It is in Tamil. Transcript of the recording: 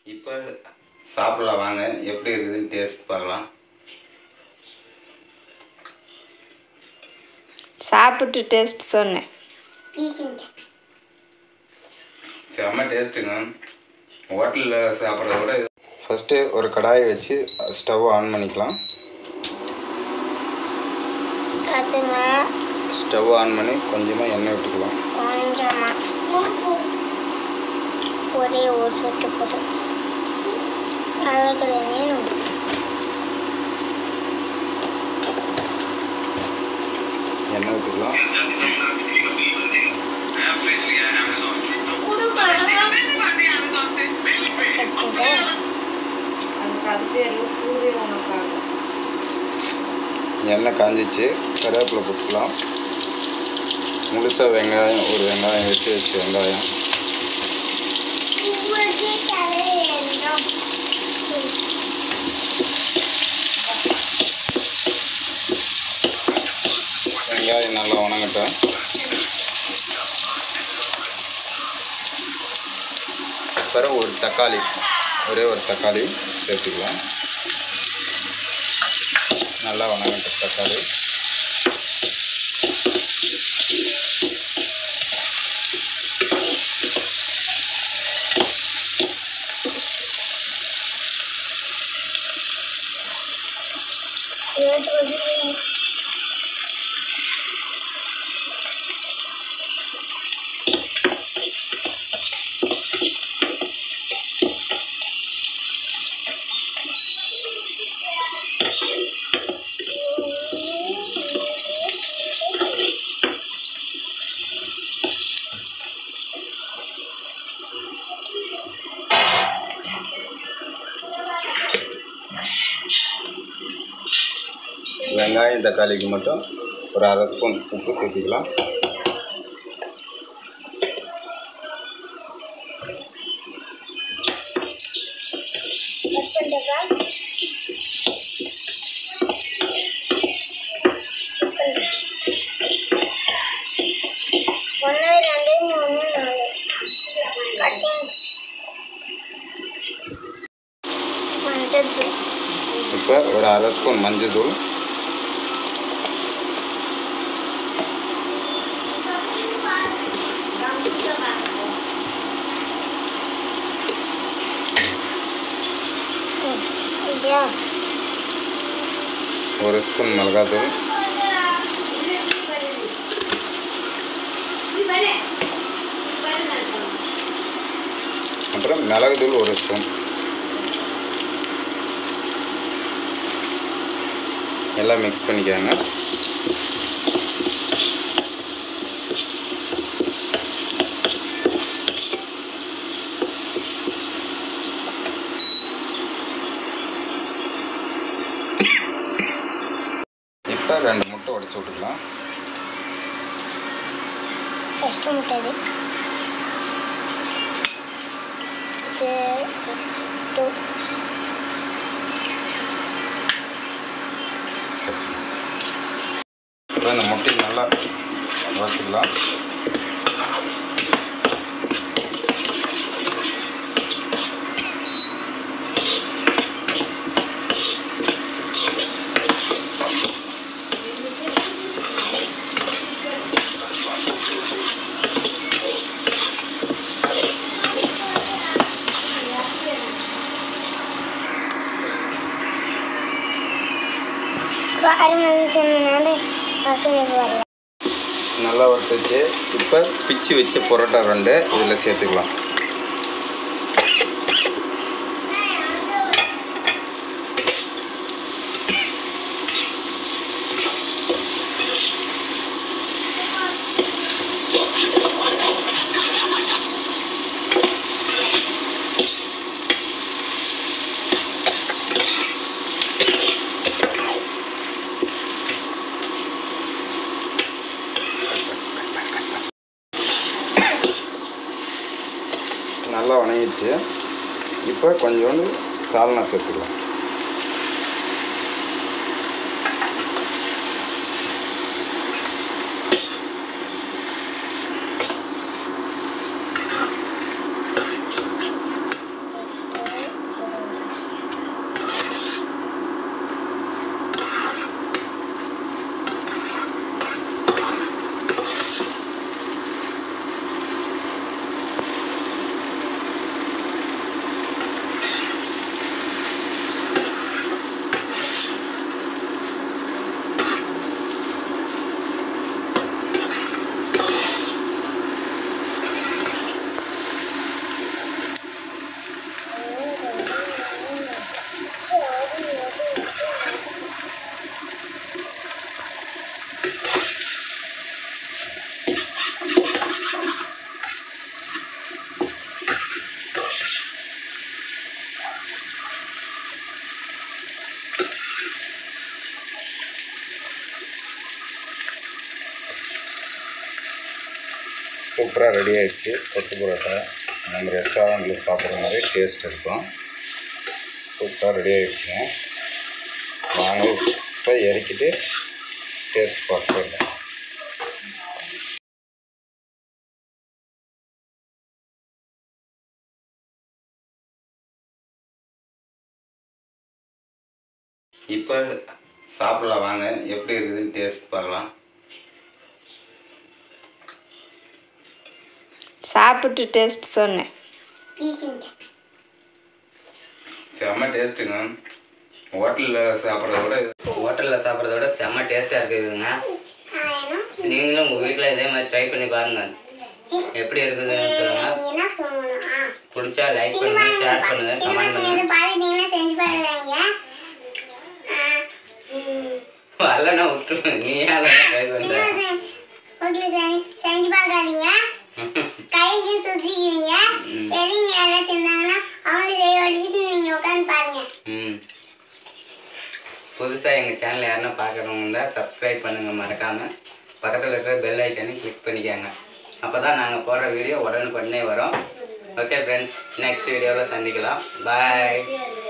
இப்போ சாப்பிடலாம் வாங்க எப்படி இருக்குதுன்னு டேஸ்ட் பார்க்கலாம் சாப்பிட்டு டேஸ்ட் சொன்னேன் செம்ம டேஸ்ட்டுங்க ஹோட்டலில் சாப்பிட்றத விட ஃபஸ்ட்டு ஒரு கடாயை வச்சு ஸ்டவ் ஆன் பண்ணிக்கலாம் அதுங்க ஸ்டவ் ஆன் பண்ணி கொஞ்சமாக எண்ணெய் விட்டுக்கலாம் கொஞ்சமா ஒரே ஒரு சொட்டு போதும் அழகு வேணும் எண்ணெய் விட்டுக்கலாம் அதுக்கு அது பேர் பூரி உனக்காக எண்ணெய் காஞ்சிச்சு கருவேப்பிலை போட்டுக்கலாம் முழுசாக வெங்காயம் ஒரு வெங்காயம் வெட்டி வச்சு வெங்காயம் வெங்காயம் நல்லா வணங்கட்டும் அப்புறம் ஒரு தக்காளி ஒரே ஒரு தக்காளி சேர்த்துக்கலாம் நல்லா வணங்கட்டும் தக்காளி வெங்காயம் தக்காளிக்கு மட்டும் ஒரு அரை ஸ்பூன் உப்பு சேர்த்துக்கலாம் ஒன்று ரெண்டு மூணு நாலு கட்டிங் மஞ்சள் இப்போ ஒரு அரை ஸ்பூன் மஞ்சள் தூள் இல்லையா ஒரு ஸ்பூன் மிளகாத்தூள் அப்புறம் மிளகுத்தூள் ஒரு ஸ்பூன் எல்லாம் மிக்ஸ் பண்ணிக்கோங்க இப்போ ரெண்டு முட்டை உடைச்சு விட்டுக்கலாம் ಎಷ್ಟು ಮುಟ್ಟದೆ ಇದು இப்போ இந்த முட்டையை நல்லா வறுத்துக்கலாம் அரை மணி செம்மனால வாசனை வரல நல்லா வறுத்துச்சு இப்போ பிச்சு வச்ச பரோட்டா ரெண்டு இதில் சேர்த்துக்கலாம் நல்லா வணங்கிடுச்சு இப்போ கொஞ்சோண்டு சால்னா சேர்த்துக்கலாம் சூப்பராக ரெடி ஆயிடுச்சு கொத்து பரோட்டா நம்ம ரெஸ்டாரண்ட்டில் சாப்பிட்ற மாதிரி டேஸ்ட் இருக்கும் சூப்பராக ரெடி ஆயிடுச்சுங்க வாங்க இப்போ இறக்கிட்டு டேஸ்ட் பார்த்துக்கலாம் இப்போ சாப்பிடலாம் வாங்க எப்படி இருக்குதுன்னு டேஸ்ட் பார்க்கலாம் சாப்பிட்டு டேஸ்ட் சொன்னேன் செம்ம டேஸ்ட்டுங்க ஹோட்டலில் சாப்பிட்றத விட ஹோட்டலில் சாப்பிட்றத விட செம்ம டேஸ்ட்டாக இருக்குதுங்க நீங்களும் உங்கள் வீட்டில் இதே மாதிரி ட்ரை பண்ணி பாருங்கள் எப்படி இருக்குதுன்னு சொல்லுங்கள் என்ன சொல்லணும் ஆ பிடிச்சா லைக் பண்ணுங்கள் ஷேர் பண்ணுங்கள் சின்ன கமெண்ட் பசங்க பண்ணுங்கள் இதை பார்த்துட்டீங்கன்னா செஞ்சு பாருங்க வரலன்னா விட்டுருவேன் நீ ஏன் அதெல்லாம் ட்ரை பண்ணுற ஹோட்டலில் செஞ்சு பார்க்காதீங்க கைக்கு சுற்றிக்குவீங்க பெரியவங்க யாராச்சும் இருந்தாங்கன்னா அவங்களே செய்ய வடிச்சிட்டு நீங்கள் உட்காந்து பாருங்க ம் புதுசாக எங்கள் சேனல் யாருன்னா பார்க்குறவங்க இருந்தால் சப்ஸ்கிரைப் பண்ணுங்கள் மறக்காமல் பக்கத்தில் இருக்கிற பெல் ஐக்கனை கிளிக் பண்ணிக்கோங்க அப்போ தான் நாங்கள் போடுற வீடியோ உடனுக்குடனே வரும் ஓகே ஃப்ரெண்ட்ஸ் நெக்ஸ்ட் வீடியோவில் சந்திக்கலாம் பாய்